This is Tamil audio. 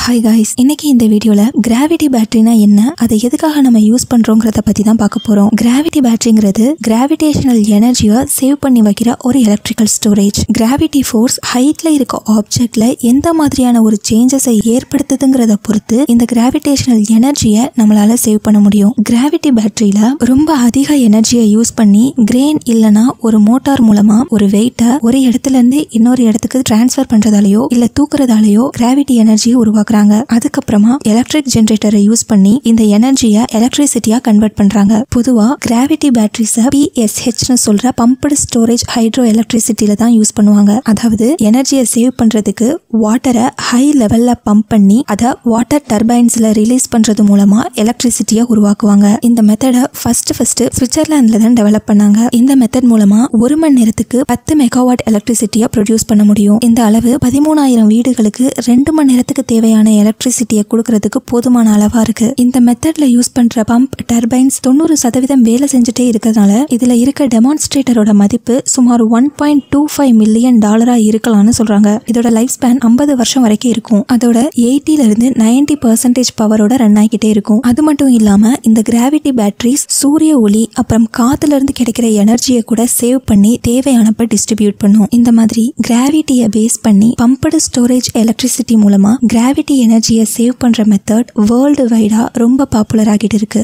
ஹாய் காய்ஸ் இன்னைக்கு இந்த வீடியோல கிராவிட்டி பேட்டரினா என்ன அதை எதுக்காக நம்ம யூஸ் பண்றோங்கிறத பத்தி தான் பார்க்க போறோம் கிராவிட்டி பேட்டரிங்கிறது கிராவிடேஷனல் எனர்ஜியை சேவ் பண்ணி வைக்கிற ஒரு எலக்ட்ரிக்கல் ஸ்டோரேஜ் கிராவிட்டி ஃபோர்ஸ் ஹைட்ல இருக்க ஆப்ஜெக்ட்ல எந்த மாதிரியான ஒரு சேஞ்சஸை ஏற்படுத்துதுங்கிறத பொறுத்து இந்த கிராவிடேஷனல் எனர்ஜியை நம்மளால சேவ் பண்ண முடியும் கிராவிட்டி பேட்டரியில ரொம்ப அதிக எனர்ஜியை யூஸ் பண்ணி கிரெயின் இல்லனா ஒரு மோட்டார் மூலமா ஒரு வெயிட்டை ஒரு இடத்துல இருந்து இன்னொரு இடத்துக்கு டிரான்ஸ்ஃபர் பண்றதாலயோ இல்ல தூக்குறதாலயோ கிராவிட்டி எனர்ஜியை உருவாக்குறாங்க அதுக்கப்புறமா எலக்ட்ரிக் ஜெனரேட்டரை யூஸ் பண்ணி இந்த எனர்ஜியை எலக்ட்ரிசிட்டியா கன்வெர்ட் பண்றாங்க பொதுவா கிராவிட்டி பேட்டரிஸ பிஎஸ்ஹெச்னு சொல்ற பம்படு ஸ்டோரேஜ் ஹைட்ரோ எலக்ட்ரிசிட்டியில தான் யூஸ் பண்ணுவாங்க அதாவது எனர்ஜியை சேவ் பண்றதுக்கு வாட்டரை ஹை லெவல்ல பம்ப் பண்ணி அதை வாட்டர் டர்பைன்ஸ்ல ரிலீஸ் பண்றது மூலமா எலக்ட்ரிசிட்டியை உருவாக்குவாங்க இந்த மெத்தடை ஃபர்ஸ்ட் ஃபர்ஸ்ட் சுவிட்சர்லாந்துல தான் டெவலப் பண்ணாங்க இந்த மெத்தட் மூலமா ஒரு மணி நேரத்துக்கு பத்து மெகாவாட் எலக்ட்ரிசிட்டியை ப்ரொடியூஸ் பண்ண முடியும் இந்த அளவு பதிமூணாயிரம் வீடுகளுக்கு ரெண்டு மணி நேரத்துக்கு தேவையான எலக்ட்ரிசிட்டியை கொடுக்கறதுக்கு போதுமான அளவா இருக்கு இந்த மெத்தட்ல யூஸ் பண்ற பம்ப் டர்பைன்ஸ் தொண்ணூறு சதவீதம் வேலை செஞ்சுட்டே இருக்கிறதுனால இதுல இருக்க டெமான்ஸ்ட்ரேட்டரோட மதிப்பு சுமார் one point two five million டாலரா இருக்கலாம்னு சொல்றாங்க இதோட லைஃப் ஸ்பேன் ஐம்பது வருஷம் வரைக்கும் இருக்கும் அதோட எயிட்டில இருந்து நைன்டி பர்சன்டேஜ் பவரோட ரன் ஆகிட்டே இருக்கும் அது மட்டும் இல்லாம இந்த கிராவிட்டி பேட்டரிஸ் சூரிய ஒளி அப்புறம் காத்துல இருந்து கிடைக்கிற எனர்ஜியை கூட சேவ் பண்ணி தேவையானப்ப டிஸ்ட்ரிபியூட் பண்ணும் இந்த மாதிரி கிராவிட்டியை பேஸ் பண்ணி பம்படு ஸ்டோரேஜ் எலக்ட்ரிசிட்டி மூலமா கிராவிட்டி எனர்ஜியை சேவ் பண்ற மெத்தட் வேர்ல்டு வைடா ரொம்ப பாப்புலர் ஆகிட்டு இருக்கு